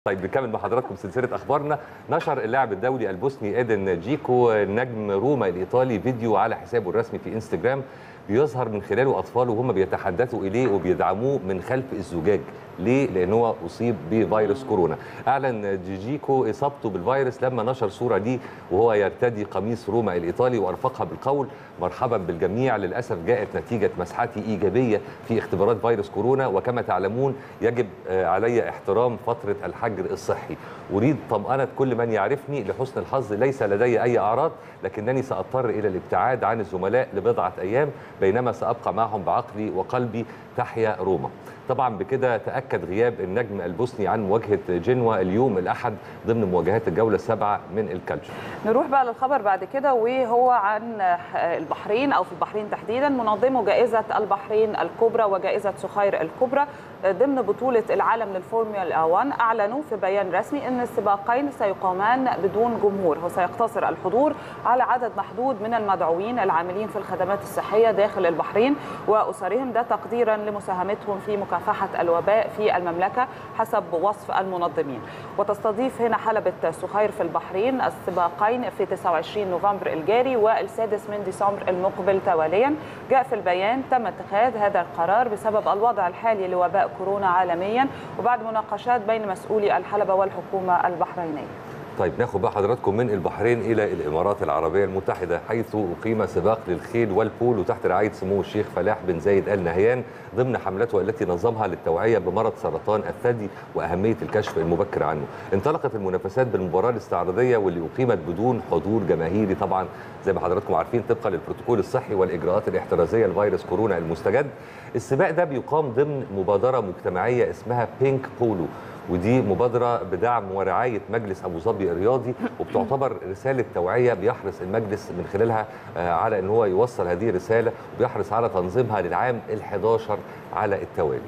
طيب نكمل مع حضراتكم سلسله اخبارنا نشر اللاعب الدولي البوسني ايدن جيكو نجم روما الايطالي فيديو على حسابه الرسمي في انستجرام بيظهر من خلاله اطفاله وهم بيتحدثوا اليه وبيدعموه من خلف الزجاج ليه لان هو اصيب بفيروس كورونا اعلن جيجيكو اصابته بالفيروس لما نشر صوره ليه وهو يرتدي قميص روما الايطالي وارفقها بالقول مرحبا بالجميع للاسف جاءت نتيجه مسحتي ايجابيه في اختبارات فيروس كورونا وكما تعلمون يجب علي احترام فتره الحجر الصحي اريد طمانه كل من يعرفني لحسن الحظ ليس لدي اي اعراض لكنني ساضطر الى الابتعاد عن الزملاء لبضعه ايام بينما سابقى معهم بعقلي وقلبي تحيا روما طبعا بكده تاكد غياب النجم البوسني عن مواجهه جنوا اليوم الاحد ضمن مواجهات الجوله السابعه من الكالتشر نروح بقى للخبر بعد كده وهو عن البحرين او في البحرين تحديدا منظمو جائزه البحرين الكبرى وجائزه سخير الكبرى ضمن بطوله العالم للفورمولا 1 اعلنوا في بيان رسمي ان السباقين سيقامان بدون جمهور وسيقتصر الحضور على عدد محدود من المدعوين العاملين في الخدمات الصحيه داخل البحرين واسرهم ده تقديرا لمساهمتهم في مكافحه الوباء في المملكه حسب وصف المنظمين وتستضيف هنا حلبة سخير في البحرين السباقين في 29 نوفمبر الجاري والسادس من ديسمبر المقبل تواليا جاء في البيان تم اتخاذ هذا القرار بسبب الوضع الحالي لوباء كورونا عالميا وبعد مناقشات بين مسؤولي الحلبة والحكومة البحرينية طيب ناخد بقى حضراتكم من البحرين الى الامارات العربيه المتحده حيث اقيم سباق للخيل والبول تحت رعايه سمو الشيخ فلاح بن زايد ال نهيان ضمن حملته التي نظمها للتوعيه بمرض سرطان الثدي واهميه الكشف المبكر عنه. انطلقت المنافسات بالمباراه الاستعراضيه واللي اقيمت بدون حضور جماهيري طبعا زي ما حضراتكم عارفين طبقا للبروتوكول الصحي والاجراءات الاحترازيه لفيروس كورونا المستجد. السباق ده بيقام ضمن مبادره مجتمعيه اسمها بينك بولو ودي مبادره بدعم ورعايه مجلس ابو ظبي الرياضي وبتعتبر رساله توعيه بيحرص المجلس من خلالها على ان هو يوصل هذه الرساله وبيحرص على تنظيمها للعام ال11 على التوالي.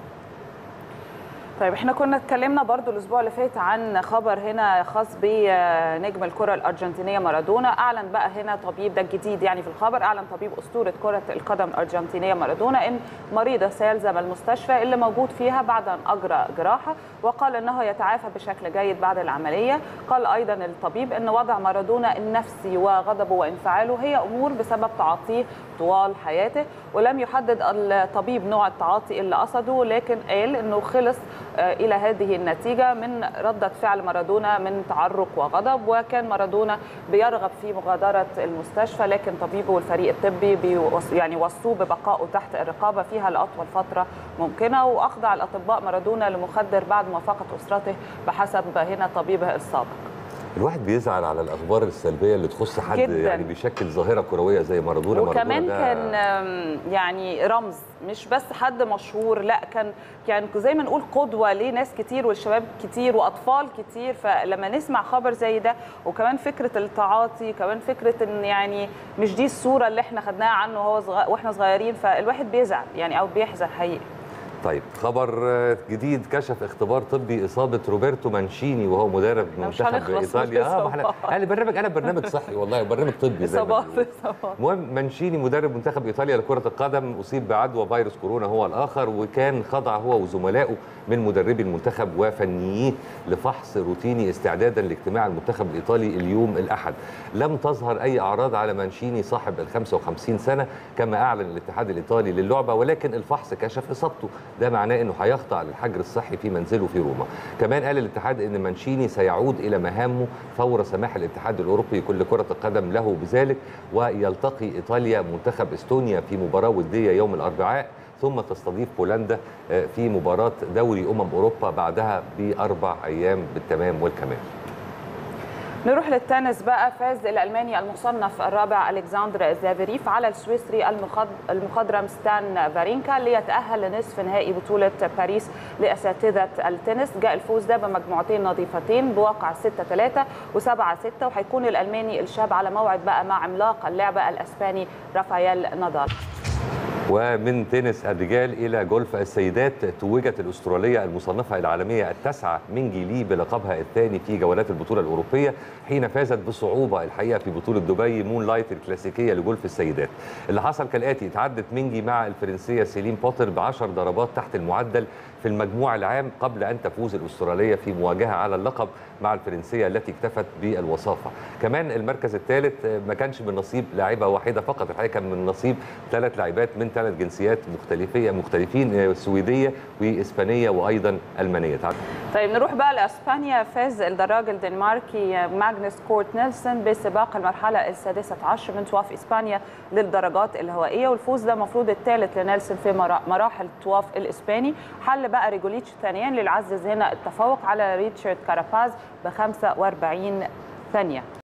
طيب احنا كنا اتكلمنا برضو الاسبوع اللي فات عن خبر هنا خاص بنجم الكره الارجنتينيه مارادونا اعلن بقى هنا طبيب ده الجديد يعني في الخبر اعلن طبيب اسطوره كره القدم الارجنتينيه مارادونا ان مريضه سيلزم المستشفى اللي موجود فيها بعد ان اجرى جراحه وقال انه يتعافى بشكل جيد بعد العمليه قال ايضا الطبيب ان وضع مارادونا النفسي وغضبه وانفعاله هي امور بسبب تعاطيه طوال حياته ولم يحدد الطبيب نوع التعاطي اللي قصده لكن قال انه خلص الى هذه النتيجه من رده فعل مارادونا من تعرق وغضب وكان مارادونا بيرغب في مغادره المستشفى لكن طبيبه والفريق الطبي بيوص يعني وصوه ببقائه تحت الرقابه فيها لاطول فتره ممكنه واخضع الاطباء مارادونا لمخدر بعد موافقه اسرته بحسب هنا طبيبه السابق الواحد بيزعل على الاخبار السلبيه اللي تخص حد جداً. يعني بيشكل ظاهره كرويه زي مارادونا وكمان مارادونا كان يعني رمز مش بس حد مشهور لا كان كان زي ما نقول قدوه لناس كتير والشباب كتير واطفال كتير فلما نسمع خبر زي ده وكمان فكره التعاطي كمان فكره ان يعني مش دي الصوره اللي احنا خدناها عنه وهو صغ... واحنا صغيرين فالواحد بيزعل يعني او بيحزن حقيقي طيب خبر جديد كشف اختبار طبي اصابه روبرتو مانشيني وهو مدرب منتخب ايطاليا اه احنا انا برنامج انا برنامج صحي والله برنامج طبي زي اصابات اصابات المهم مانشيني مدرب منتخب ايطاليا لكره القدم اصيب بعدوى فيروس كورونا هو الاخر وكان خضع هو وزملائه من مدربي المنتخب وفنييه لفحص روتيني استعدادا لاجتماع المنتخب الايطالي اليوم الاحد لم تظهر اي اعراض على مانشيني صاحب ال 55 سنه كما اعلن الاتحاد الايطالي للعبه ولكن الفحص كشف اصابته ده معناه انه هيخضع للحجر الصحي في منزله في روما كمان قال الاتحاد ان مانشيني سيعود الى مهامه فور سماح الاتحاد الاوروبي كل كره القدم له بذلك ويلتقي ايطاليا منتخب استونيا في مباراه وديه يوم الاربعاء ثم تستضيف بولندا في مباراه دوري امم اوروبا بعدها باربع ايام بالتمام والكمال نروح للتنس بقى فاز الالماني المصنف الرابع الكسندر زافيريف على السويسري المخضرم ستان فارينكا ليتاهل لنصف نهائي بطوله باريس لاساتذه التنس جاء الفوز ده بمجموعتين نظيفتين بواقع 6 3 و7 6 وهيكون الالماني الشاب على موعد بقى مع عملاق اللعبه الاسباني رافائيل نادال ومن تنس الرجال الى جولف السيدات توجت الاستراليه المصنفه العالميه التاسعه من جيلي بلقبها الثاني في جولات البطوله الاوروبيه حين فازت بصعوبه الحقيقه في بطوله دبي مون لايت الكلاسيكيه لجولف السيدات. اللي حصل كالاتي تعدت مينجي مع الفرنسيه سيلين بوتر ب 10 ضربات تحت المعدل في المجموع العام قبل ان تفوز الاستراليه في مواجهه على اللقب مع الفرنسيه التي اكتفت بالوصافه. كمان المركز الثالث ما كانش من نصيب لاعبه واحده فقط الحقيقه كان من نصيب ثلاث لاعبات من ثلاث جنسيات مختلفيه مختلفين سويديه واسبانيه وايضا المانيه. طيب نروح بقى لاسبانيا فاز الدراج الدنماركي ماغنس كورت نيلسون بسباق المرحله السادسه عشر من طواف اسبانيا للدرجات الهوائيه والفوز ده المفروض الثالث لنيلسون في مراحل الطواف الاسباني حل بقى ريجوليتش ثانيا للعزز هنا التفوق على ريتشارد كاراباز ب 45 ثانيه